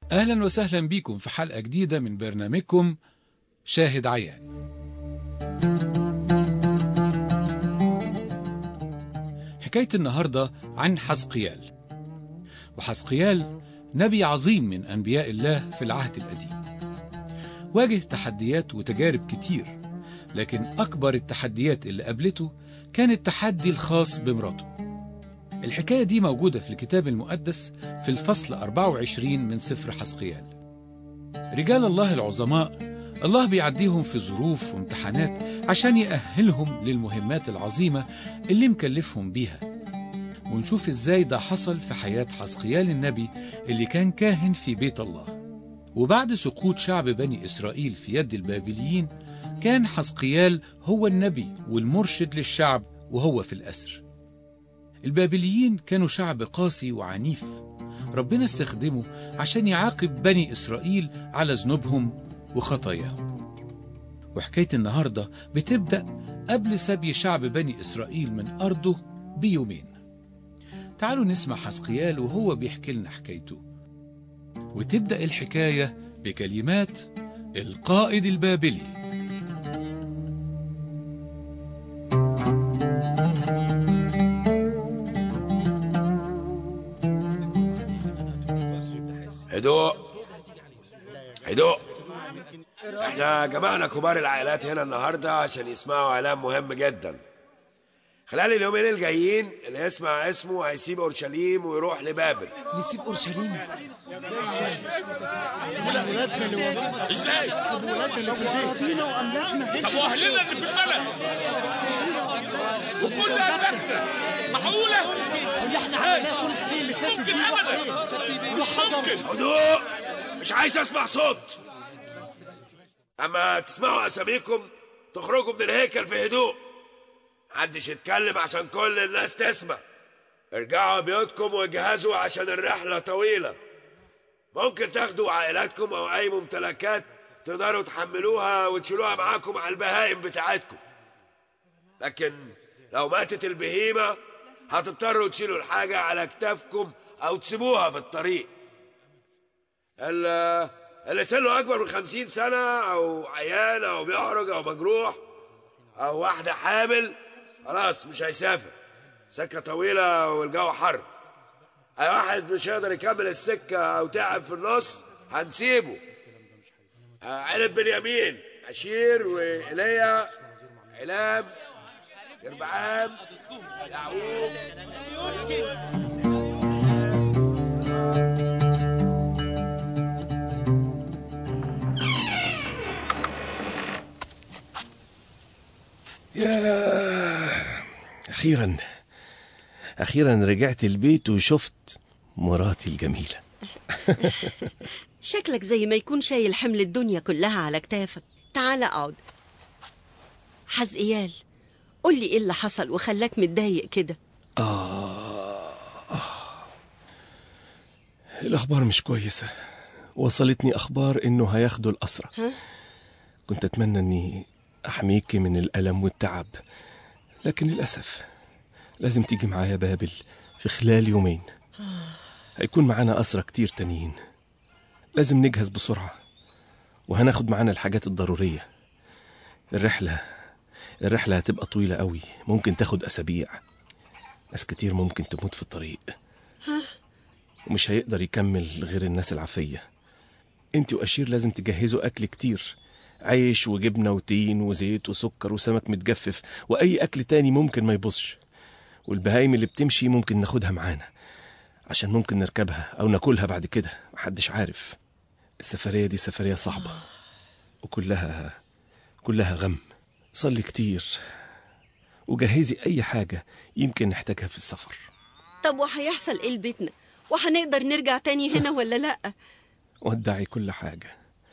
أهلا وسهلا بكم في حلقة جديدة من برنامجكم شاهد عيان حكاية النهاردة عن حسقيال وحسقيال نبي عظيم من أنبياء الله في العهد القديم واجه تحديات وتجارب كتير لكن أكبر التحديات اللي قابلته كان التحدي الخاص بمراته الحكاية دي موجودة في الكتاب المقدس في الفصل 24 من سفر حسقيال رجال الله العظماء الله بيعديهم في ظروف وامتحانات عشان يأهلهم للمهمات العظيمة اللي مكلفهم بيها ونشوف ازاي ده حصل في حياة حسقيال النبي اللي كان كاهن في بيت الله وبعد سقوط شعب بني إسرائيل في يد البابليين كان حسقيال هو النبي والمرشد للشعب وهو في الأسر البابليين كانوا شعب قاسي وعنيف ربنا استخدمه عشان يعاقب بني إسرائيل على ذنوبهم وخطاياهم وحكاية النهاردة بتبدأ قبل سبي شعب بني إسرائيل من أرضه بيومين تعالوا نسمع حسقيال وهو بيحكي لنا حكايته وتبدأ الحكاية بكلمات القائد البابلي هدوء هدوء احنا جمعنا كبار العائلات هنا النهارده عشان يسمعوا اعلان مهم جدا خلال اليومين الجايين اللي يسمع اسمه هيسيب اورشليم ويروح لبابل نسيب اورشليم ازاي؟ ولادنا اللي في اراضينا واملاكنا طب واهلنا اللي في البلد وكل اهدافنا معقوله؟ اللي احنا عملناه كل السنين اللي فاتت دي ممكن راح ابدا فين؟ راح حضر هدوء مش عايز اسمع صوت اما تسمعوا اساميكم تخرجوا من الهيكل في هدوء محدش يتكلم عشان كل الناس تسمع ارجعوا بيوتكم واجهزوا عشان الرحلة طويلة ممكن تاخدوا عائلاتكم او اي ممتلكات تقدروا تحملوها وتشيلوها معاكم على البهائم بتاعتكم لكن لو ماتت البهيمة هتضطروا تشيلوا الحاجة على كتافكم او تسيبوها في الطريق ال- اللي سنه اكبر من خمسين سنة او عيان او بيعرج او مجروح او واحدة حامل خلاص مش هيسافر سكة طويلة والجو حر اي واحد مش هيقدر يكمل السكة او تعب في النص هنسيبه آه، علب بنيامين عشير وإيليا علام يربعام يعقوب أخيرا أخيرا رجعت البيت وشفت مراتي الجميلة شكلك زي ما يكون شايل حمل الدنيا كلها على كتافك تعال اقعد حزقيال قول لي ايه اللي حصل وخلاك متضايق كده الأخبار مش كويسة وصلتني أخبار إنه هياخدوا الأسرة ها؟ كنت أتمنى إني أحميكي من الألم والتعب لكن للأسف لازم تيجي معايا بابل في خلال يومين هيكون معانا أسرة كتير تانيين لازم نجهز بسرعة وهناخد معانا الحاجات الضرورية الرحلة الرحلة هتبقى طويلة قوي ممكن تاخد أسابيع ناس كتير ممكن تموت في الطريق ومش هيقدر يكمل غير الناس العافية انت وأشير لازم تجهزوا أكل كتير عيش وجبنة وتين وزيت وسكر وسمك متجفف وأي أكل تاني ممكن ما يبصش والبهايم اللي بتمشي ممكن ناخدها معانا عشان ممكن نركبها أو ناكلها بعد كده محدش عارف السفرية دي سفرية صعبة وكلها كلها غم صلي كتير وجهزي أي حاجة يمكن نحتاجها في السفر طب وهيحصل ايه لبيتنا وهنقدر نرجع تاني هنا ولا لا ودعي كل حاجة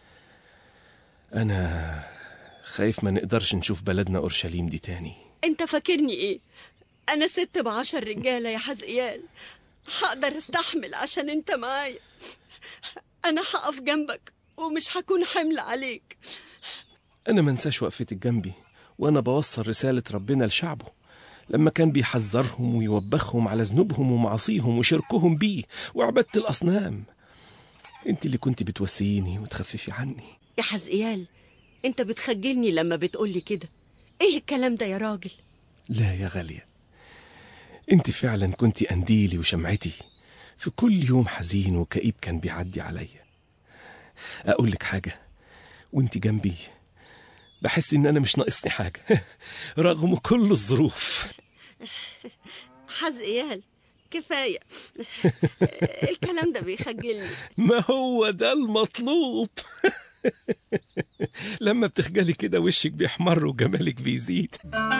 أنا خايف ما نقدرش نشوف بلدنا أورشليم دي تاني انت فاكرني ايه انا ست بعشر رجاله يا حزقيال هقدر استحمل عشان انت معايا انا هقف جنبك ومش هكون حمل عليك أنا منساش وقفتك جنبي وأنا بوصل رسالة ربنا لشعبه لما كان بيحذرهم ويوبخهم على ذنوبهم ومعاصيهم وشركهم بيه وعبادة الأصنام انت اللي كنت بتواسيني وتخففي عني يا حزقيال انت بتخجلني لما بتقولي كده ايه الكلام ده يا راجل لا يا غالية انت فعلا كنت قنديلي وشمعتي في كل يوم حزين وكئيب كان بيعدي عليا اقول لك حاجة وانت جنبي بحس ان انا مش ناقصني حاجة رغم كل الظروف حزقيال كفاية الكلام ده بيخجلني ما هو ده المطلوب لما بتخجلي كده وشك بيحمر وجمالك بيزيد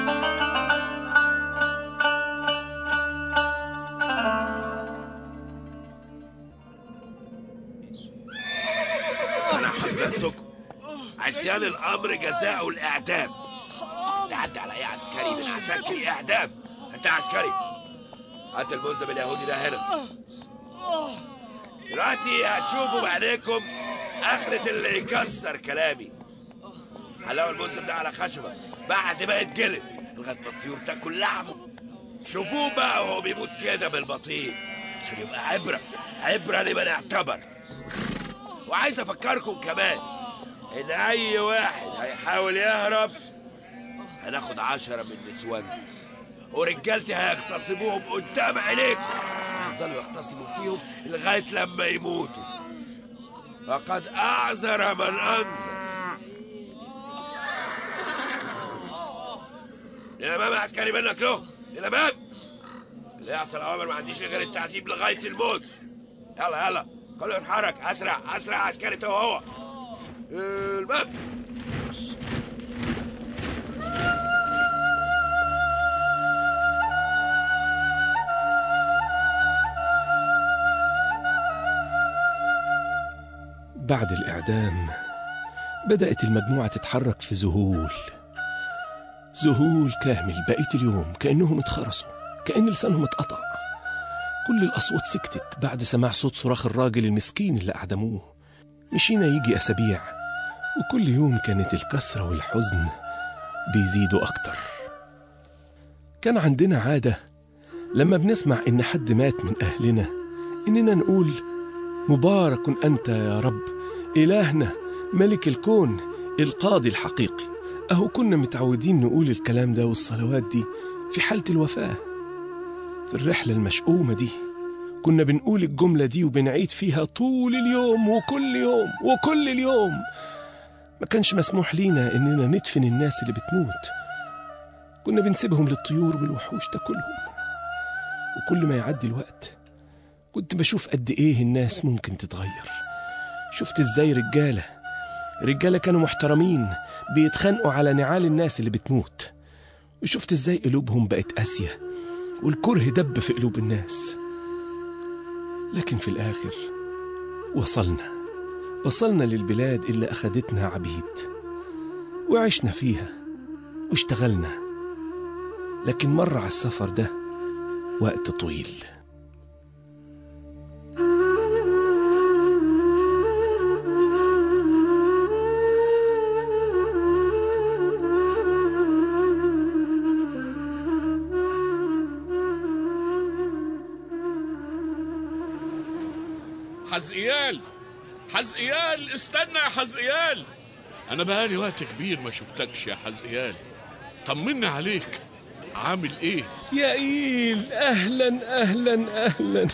انا حذرتكم عصيان الامر جزاءه الاعدام تعدي على اي عسكري من عساكر الاعدام انت عسكري هات المذنب اليهودي ده هنا دلوقتي هتشوفوا بعينيكم اخرة اللي يكسر كلامي حلاوة المذنب ده على خشبة بعد ما يتجلد لغاية ما الطيور تاكل لحمه شوفوه بقى وهو بيموت كده بالبطيء عشان يبقى عبرة عبرة لمن اعتبر وعايز افكركم كمان ان اي واحد هيحاول يهرب هناخد عشرة من نسواننا ورجالتي هيغتصبوهم قدام عينيكم يفضلوا يغتصبوا فيهم لغاية لما يموتوا فقد أعذر من أنذر للأمام يا عسكري منك له للأمام اللي يحصل أوامر ما عنديش غير التعذيب لغاية الموت يلا يلا كله يتحرك أسرع أسرع عسكري هو هو المام بعد الإعدام بدأت المجموعة تتحرك في ذهول ذهول كامل بقية اليوم كأنهم اتخرسوا كأن لسانهم اتقطع كل الأصوات سكتت بعد سماع صوت صراخ الراجل المسكين اللي أعدموه مشينا يجي أسابيع وكل يوم كانت الكسرة والحزن بيزيدوا أكتر كان عندنا عادة لما بنسمع إن حد مات من أهلنا إننا نقول مبارك أنت يا رب إلهنا ملك الكون القاضي الحقيقي أهو كنا متعودين نقول الكلام ده والصلوات دي في حالة الوفاة في الرحلة المشؤومة دي كنا بنقول الجملة دي وبنعيد فيها طول اليوم وكل يوم وكل اليوم ما كانش مسموح لينا إننا ندفن الناس اللي بتموت كنا بنسيبهم للطيور والوحوش تاكلهم وكل ما يعدي الوقت كنت بشوف قد إيه الناس ممكن تتغير شفت إزاي رجالة رجالة كانوا محترمين بيتخانقوا على نعال الناس اللي بتموت وشفت إزاي قلوبهم بقت قاسية والكره دب في قلوب الناس لكن في الآخر وصلنا وصلنا للبلاد اللي أخدتنا عبيد وعشنا فيها واشتغلنا لكن مر على السفر ده وقت طويل حزقيال حزقيال استنى يا حزقيال انا بقالي وقت كبير ما شفتكش يا حزقيال طمني عليك عامل ايه يا إيل أهلا أهلا أهلا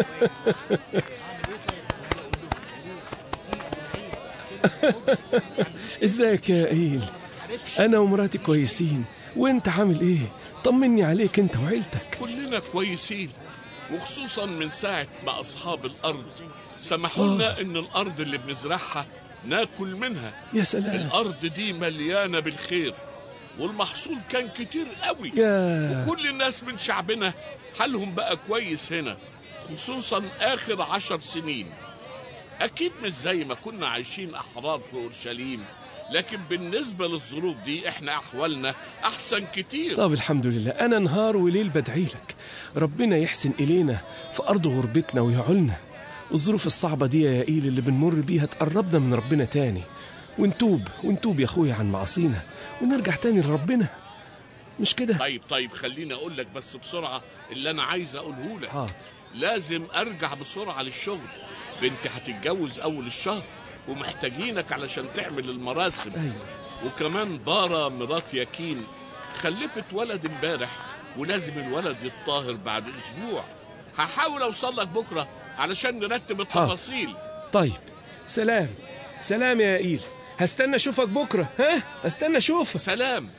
ازيك يا إيل أنا ومراتي كويسين وأنت عامل إيه طمني عليك أنت وعيلتك كلنا كويسين وخصوصا من ساعة ما أصحاب الأرض سمحوا لنا إن الأرض اللي بنزرعها ناكل منها يا سلام الأرض دي مليانة بالخير والمحصول كان كتير قوي يا وكل الناس من شعبنا حالهم بقى كويس هنا خصوصا آخر عشر سنين أكيد مش زي ما كنا عايشين أحرار في أورشليم لكن بالنسبة للظروف دي إحنا أحوالنا أحسن كتير طب الحمد لله أنا نهار وليل بدعي لك ربنا يحسن إلينا في أرض غربتنا ويعولنا الظروف الصعبة دي يا إيل اللي بنمر بيها تقربنا من ربنا تاني ونتوب ونتوب يا أخويا عن معاصينا ونرجع تاني لربنا مش كده؟ طيب طيب خليني أقول لك بس بسرعة اللي أنا عايز أقوله لك حاضر لازم أرجع بسرعة للشغل بنتي هتتجوز اول الشهر ومحتاجينك علشان تعمل المراسم ايوه وكمان بارة مرات يكين خلفت ولد امبارح ولازم الولد يتطهر بعد اسبوع هحاول اوصل لك بكره علشان نرتب التفاصيل طيب سلام سلام يا إيل هستنى اشوفك بكره ها هستنى اشوفك سلام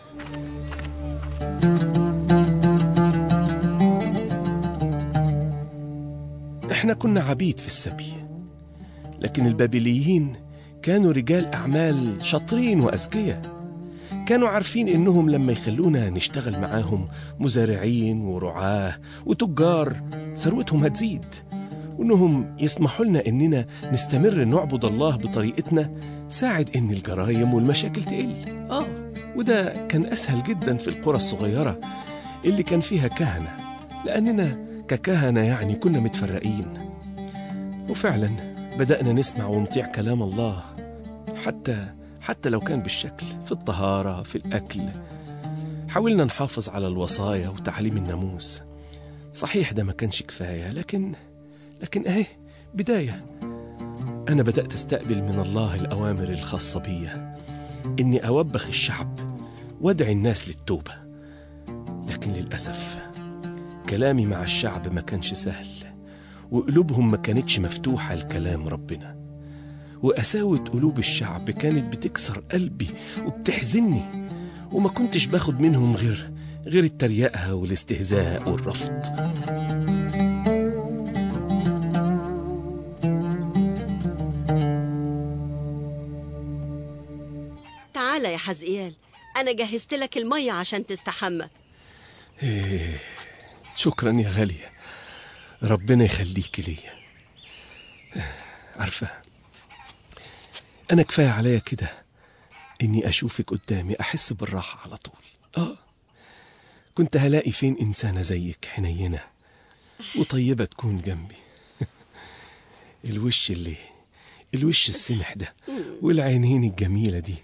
احنا كنا عبيد في السبي لكن البابليين كانوا رجال اعمال شاطرين واذكياء كانوا عارفين انهم لما يخلونا نشتغل معاهم مزارعين ورعاه وتجار ثروتهم هتزيد وانهم يسمحوا لنا اننا نستمر نعبد الله بطريقتنا ساعد ان الجرايم والمشاكل تقل اه وده كان اسهل جدا في القرى الصغيره اللي كان فيها كهنه لاننا ككهنه يعني كنا متفرقين وفعلا بدانا نسمع ونطيع كلام الله حتى حتى لو كان بالشكل في الطهاره في الاكل حاولنا نحافظ على الوصايا وتعليم الناموس صحيح ده ما كانش كفايه لكن لكن اهي بدايه انا بدات استقبل من الله الاوامر الخاصه بيا اني اوبخ الشعب وادعي الناس للتوبه لكن للاسف كلامي مع الشعب ما كانش سهل وقلوبهم ما كانتش مفتوحه لكلام ربنا وقساوه قلوب الشعب كانت بتكسر قلبي وبتحزني وما كنتش باخد منهم غير غير التريقه والاستهزاء والرفض تعالى يا حزقيال أنا جهزت لك المية عشان تستحمى إيه شكرا يا غالية ربنا يخليك ليا عارفة أنا كفاية عليا كده إني أشوفك قدامي أحس بالراحة على طول آه كنت هلاقي فين إنسانة زيك حنينة وطيبة تكون جنبي الوش اللي الوش السمح ده والعينين الجميلة دي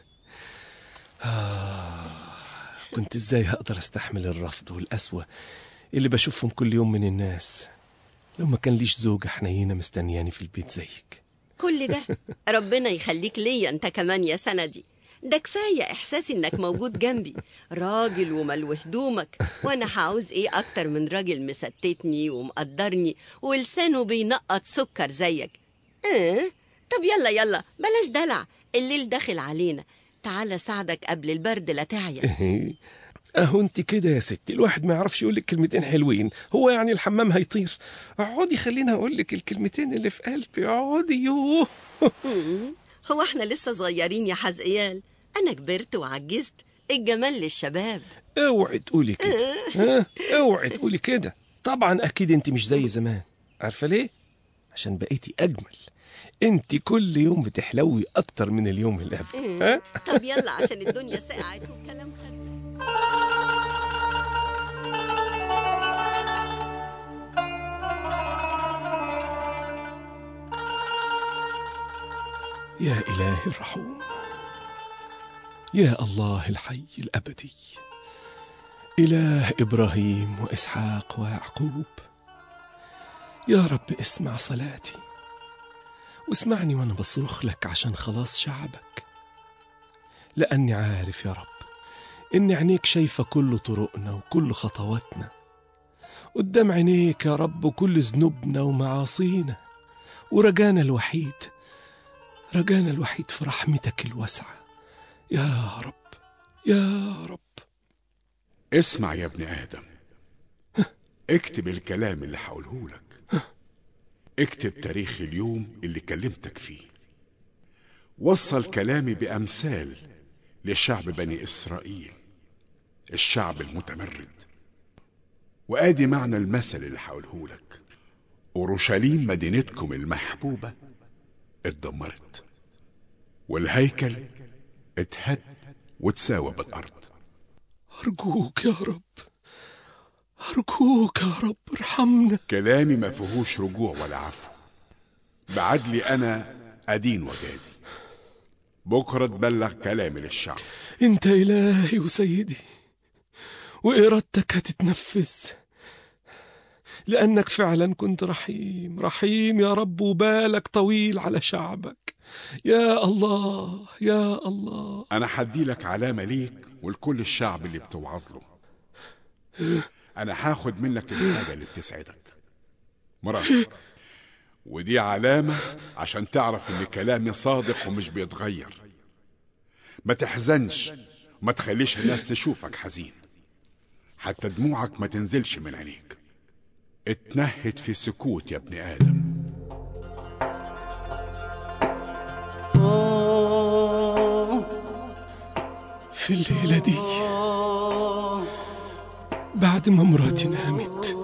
كنت ازاي هقدر استحمل الرفض والقسوة اللي بشوفهم كل يوم من الناس لو ما كان ليش زوجة حنينة مستنياني في البيت زيك كل ده ربنا يخليك ليا انت كمان يا سندي ده كفاية إحساس إنك موجود جنبي راجل وملو هدومك وأنا هعوز إيه أكتر من راجل مستتني ومقدرني ولسانه بينقط سكر زيك إيه؟ طب يلا يلا بلاش دلع الليل داخل علينا تعالى ساعدك قبل البرد لا تعيا اهو انت كده يا ستي الواحد ما يعرفش يقول لك كلمتين حلوين هو يعني الحمام هيطير اقعدي خليني اقول لك الكلمتين اللي في قلبي اقعدي يوه هو احنا لسه صغيرين يا حزقيال أنا كبرت وعجزت الجمال للشباب اوعي تقولي كده ها اوعي تقولي كده طبعا اكيد انت مش زي زمان عارفه ليه عشان بقيتي اجمل انت كل يوم بتحلوي اكتر من اليوم اللي قبل ها طب يلا عشان الدنيا سقعت والكلام خد يا إلهي الرحوم يا الله الحي الأبدي إله إبراهيم وإسحاق ويعقوب يا رب اسمع صلاتي واسمعني وأنا بصرخ لك عشان خلاص شعبك لأني عارف يا رب إن عينيك شايفة كل طرقنا وكل خطواتنا قدام عينيك يا رب كل ذنوبنا ومعاصينا ورجانا الوحيد رجانا الوحيد في رحمتك الواسعة يا رب يا رب اسمع يا ابن آدم اكتب الكلام اللي هقوله لك اكتب تاريخ اليوم اللي كلمتك فيه وصل كلامي بأمثال لشعب بني إسرائيل الشعب المتمرد وآدي معنى المثل اللي هقوله لك أورشليم مدينتكم المحبوبة اتدمرت والهيكل اتهد وتساوى بالأرض أرجوك يا رب أرجوك يا رب ارحمنا كلامي ما فيهوش رجوع ولا عفو بعدلي أنا أدين وجازي بكرة تبلغ كلامي للشعب أنت إلهي وسيدي وإرادتك هتتنفذ لأنك فعلا كنت رحيم رحيم يا رب وبالك طويل على شعبك يا الله يا الله انا هدي لك علامه ليك ولكل الشعب اللي بتوعظ له انا هاخد منك الحاجه اللي بتسعدك مراتك ودي علامه عشان تعرف ان كلامي صادق ومش بيتغير ما تحزنش وما تخليش الناس تشوفك حزين حتى دموعك ما تنزلش من عينيك اتنهد في سكوت يا ابن ادم في الليلة دي بعد ما مراتي نامت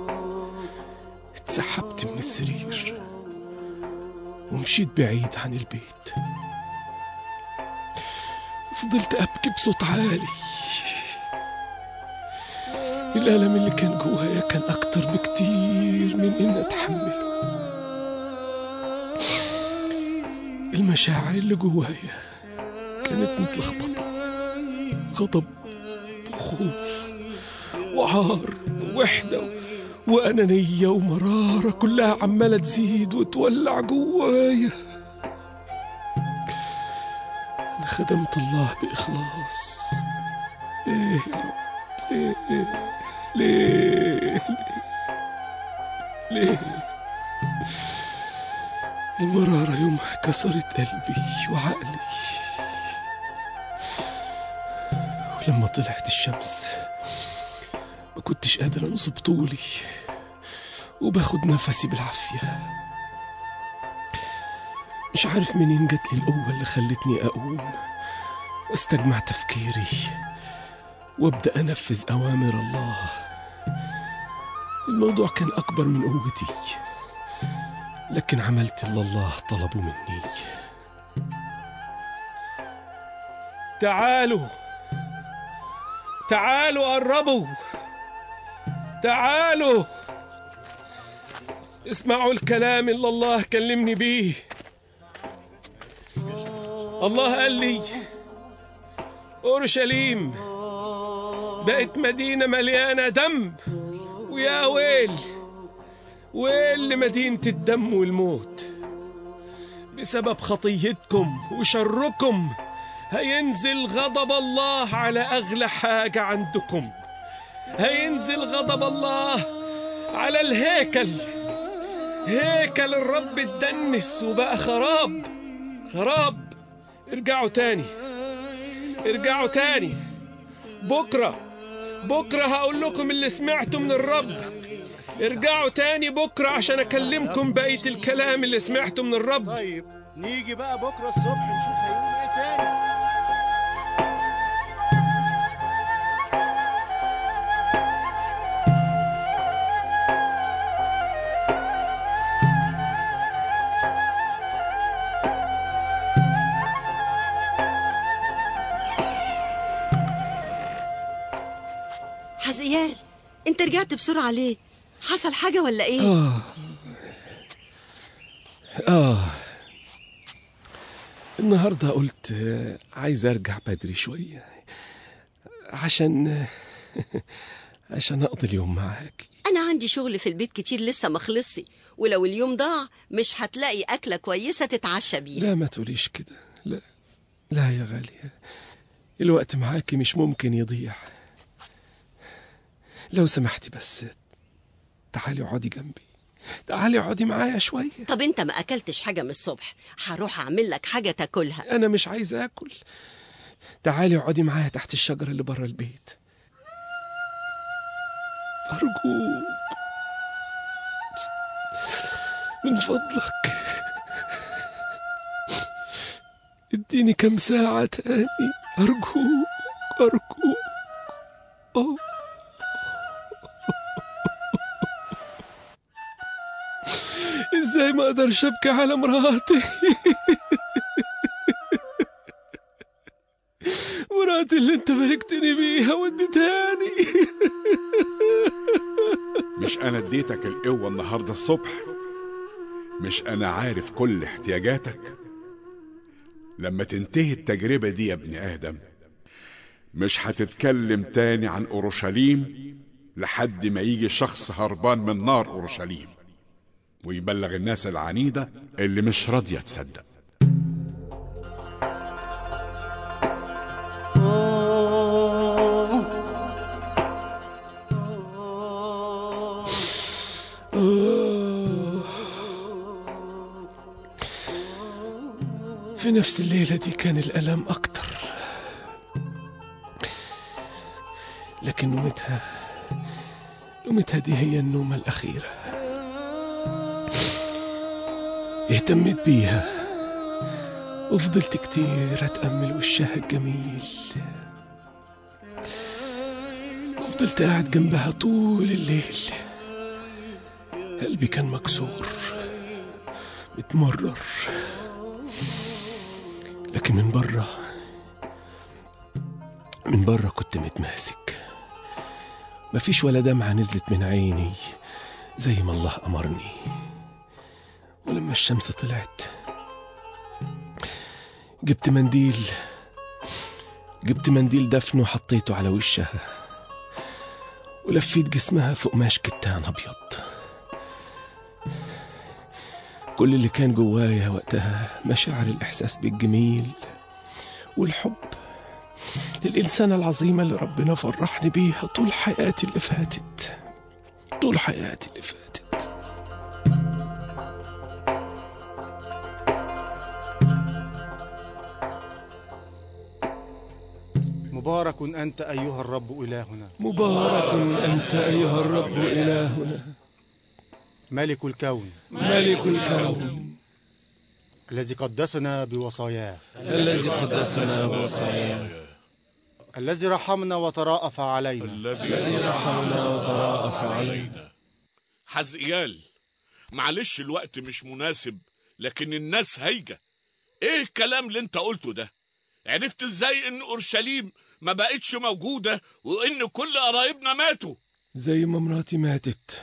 اتسحبت من السرير ومشيت بعيد عن البيت فضلت أبكي بصوت عالي الألم اللي كان جوايا كان أكتر بكتير من إني أتحمله المشاعر اللي جوايا كانت متلخبطة غضب وخوف وعار ووحدة وأنانية ومرارة كلها عمالة تزيد وتولع جوايا أنا خدمت الله بإخلاص ليه يا رب ليه ليه ليه, ليه؟ المرارة يومها كسرت قلبي وعقلي ولما طلعت الشمس ما كنتش قادر انصب طولي وباخد نفسي بالعافية مش عارف منين جات لي القوة اللي خلتني أقوم واستجمع تفكيري وابدأ أنفذ أوامر الله الموضوع كان أكبر من قوتي لكن عملت اللي الله طلبه مني تعالوا تعالوا قربوا تعالوا اسمعوا الكلام اللي الله كلمني بيه الله قال لي اورشليم بقت مدينه مليانه دم ويا ويل ويل لمدينه الدم والموت بسبب خطيتكم وشركم هينزل غضب الله على اغلى حاجه عندكم هينزل غضب الله على الهيكل هيكل الرب اتدنس وبقى خراب خراب ارجعوا تاني ارجعوا تاني بكرة بكرة هقول لكم اللي سمعته من الرب ارجعوا تاني بكرة عشان أكلمكم بقية الكلام اللي سمعته من الرب طيب نيجي بقى بكره الصبح نشوف هيقولوا ايه تاني حزقيال انت رجعت بسرعة ليه حصل حاجة ولا ايه آه آه النهاردة قلت آه، عايز أرجع بدري شوية عشان عشان أقضي اليوم معاك انا عندي شغل في البيت كتير لسه مخلصش ولو اليوم ضاع مش هتلاقي اكلة كويسة تتعشى بيها لا ما تقوليش كده لا لا يا غالية الوقت معاكي مش ممكن يضيع لو سمحتي بس تعالي اقعدي جنبي تعالي اقعدي معايا شوية طب انت ما اكلتش حاجة من الصبح هروح اعمل لك حاجة تاكلها أنا مش عايز آكل تعالي اقعدي معايا تحت الشجرة اللي بره البيت أرجوك من فضلك اديني كم ساعة تاني أرجوك أرجوك أوه. ازاي ما اقدرش ابكي على مراتي مراتي اللي انت باركتني بيها وديتهاني مش انا اديتك القوة النهاردة الصبح مش انا عارف كل احتياجاتك لما تنتهي التجربة دي يا ابن آدم مش هتتكلم تاني عن أورشليم لحد ما يجي شخص هربان من نار أورشليم ويبلغ الناس العنيدة اللي مش راضية تصدق في نفس الليلة دي كان الألم أكتر لكن نومتها نومتها دي هي النومة الأخيرة اهتميت بيها وفضلت كتير أتأمل وشها الجميل وفضلت قاعد جنبها طول الليل قلبي كان مكسور متمرر لكن من بره من بره كنت متماسك مفيش ولا دمعة نزلت من عيني زي ما الله أمرني ولما الشمس طلعت جبت منديل جبت منديل دفن وحطيته على وشها ولفيت جسمها في قماش كتان أبيض كل اللي كان جوايا وقتها مشاعر الإحساس بالجميل والحب للإنسانة العظيمة اللي ربنا فرحني بيها طول حياتي اللي فاتت طول حياتي اللي فاتت مبارك أنت أيها الرب إلهنا مبارك أنت أيها الرب إلهنا ملك الكون ملك الكون الذي قدسنا بوصاياه الذي قدسنا بوصاياه الذي رحمنا وتراءف علينا الذي رحمنا وتراءف علينا حزقيال معلش الوقت مش مناسب لكن الناس هايجة ايه الكلام اللي انت قلته ده عرفت ازاي ان اورشليم ما بقتش موجودة وان كل قرايبنا ماتوا زي ما مراتي ماتت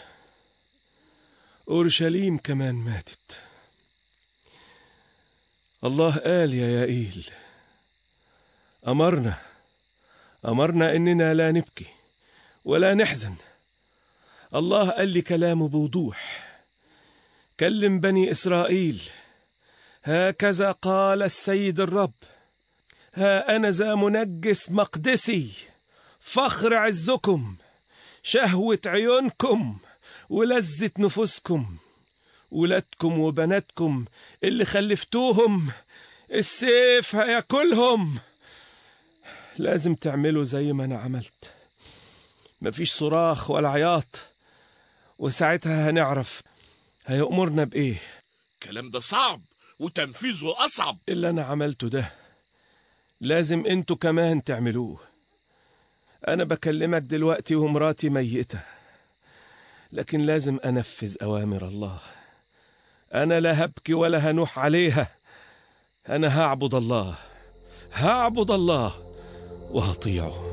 أورشليم كمان ماتت الله قال يا يائيل أمرنا أمرنا إننا لا نبكي ولا نحزن الله قال لي كلامه بوضوح كلم بني إسرائيل هكذا قال السيد الرب ها أنا ذا منجس مقدسي فخر عزكم شهوة عيونكم ولذة نفوسكم ولادكم وبناتكم اللي خلفتوهم السيف هياكلهم لازم تعملوا زي ما انا عملت مفيش صراخ ولا عياط وساعتها هنعرف هيأمرنا بإيه الكلام ده صعب وتنفيذه اصعب اللي أنا عملته ده لازم انتوا كمان تعملوه أنا بكلمك دلوقتي ومراتي ميتة لكن لازم أنفذ أوامر الله أنا لا هبكي ولا هنوح عليها أنا هعبد الله هعبد الله وهطيعه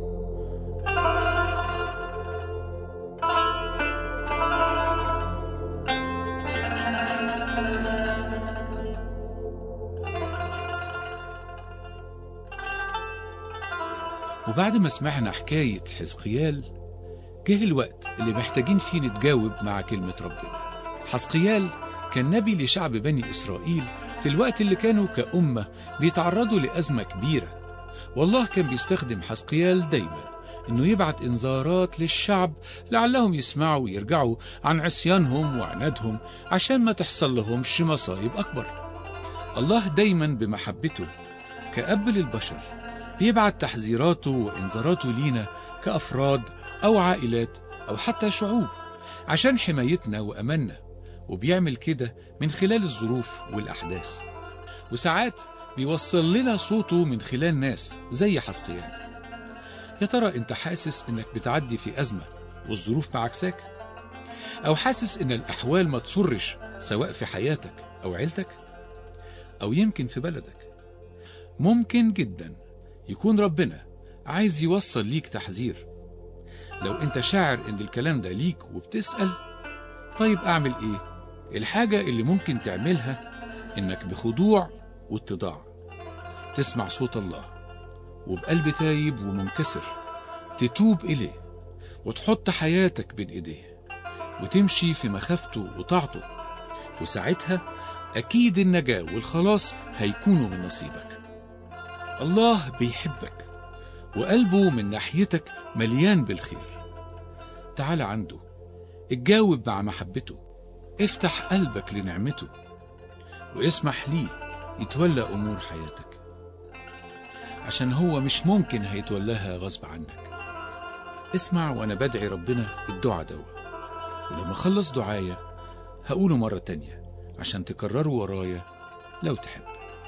وبعد ما سمعنا حكاية حزقيال جه الوقت اللي محتاجين فيه نتجاوب مع كلمة ربنا حزقيال كان نبي لشعب بني إسرائيل في الوقت اللي كانوا كأمة بيتعرضوا لأزمة كبيرة والله كان بيستخدم حزقيال دايما إنه يبعت إنذارات للشعب لعلهم يسمعوا ويرجعوا عن عصيانهم وعنادهم عشان ما تحصل لهمش مصايب أكبر الله دايما بمحبته كأب للبشر بيبعت تحذيراته وإنذاراته لينا كأفراد أو عائلات أو حتى شعوب عشان حمايتنا وأماننا وبيعمل كده من خلال الظروف والأحداث وساعات بيوصل لنا صوته من خلال ناس زي حسقيان يا ترى انت حاسس انك بتعدي في أزمة والظروف معكساك أو حاسس ان الأحوال ما تسرش سواء في حياتك أو عيلتك أو يمكن في بلدك ممكن جدا يكون ربنا عايز يوصل ليك تحذير لو انت شاعر ان الكلام ده ليك وبتسأل طيب اعمل ايه الحاجة اللي ممكن تعملها انك بخضوع واتضاع تسمع صوت الله وبقلب تايب ومنكسر تتوب اليه وتحط حياتك بين ايديه وتمشي في مخافته وطاعته وساعتها اكيد النجاة والخلاص هيكونوا من نصيبك الله بيحبك وقلبه من ناحيتك مليان بالخير تعال عنده اتجاوب مع محبته افتح قلبك لنعمته واسمح ليه يتولى امور حياتك عشان هو مش ممكن هيتولاها غصب عنك اسمع وانا بدعي ربنا الدعاء دوا ولما اخلص دعايا هقوله مرة تانية عشان تكرروا ورايا لو تحب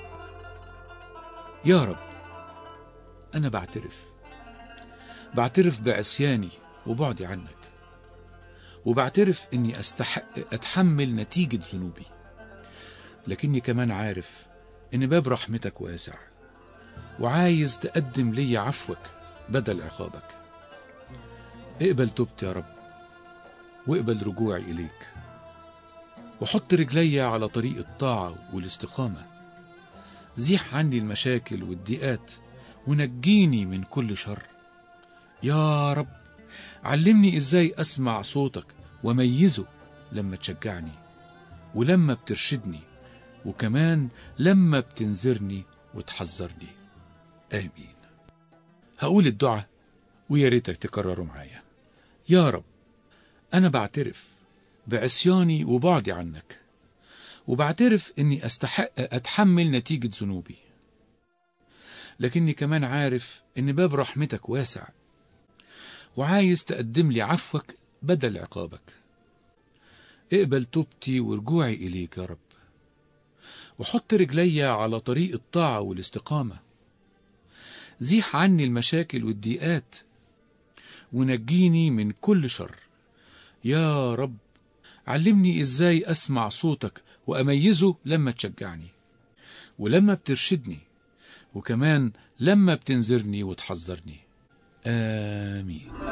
يا رب أنا بعترف بعترف بعصياني وبعدي عنك وبعترف إني أستحق أتحمل نتيجة ذنوبي لكني كمان عارف إن باب رحمتك واسع وعايز تقدم لي عفوك بدل عقابك اقبل توبتي يا رب واقبل رجوعي إليك وحط رجلي على طريق الطاعة والاستقامة زيح عني المشاكل والضيقات ونجيني من كل شر يا رب علمني ازاي اسمع صوتك واميزه لما تشجعني ولما بترشدني وكمان لما بتنذرني وتحذرني امين هقول الدعاء ويا ريتك تكرره معايا يا رب انا بعترف بعصياني وبعدي عنك وبعترف اني استحق اتحمل نتيجة ذنوبي لكني كمان عارف ان باب رحمتك واسع وعايز تقدم لي عفوك بدل عقابك اقبل توبتي ورجوعي اليك يا رب وحط رجلي على طريق الطاعة والاستقامة زيح عني المشاكل والضيقات ونجيني من كل شر يا رب علمني ازاي اسمع صوتك واميزه لما تشجعني ولما بترشدني وكمان لما بتنذرني وتحذرني امين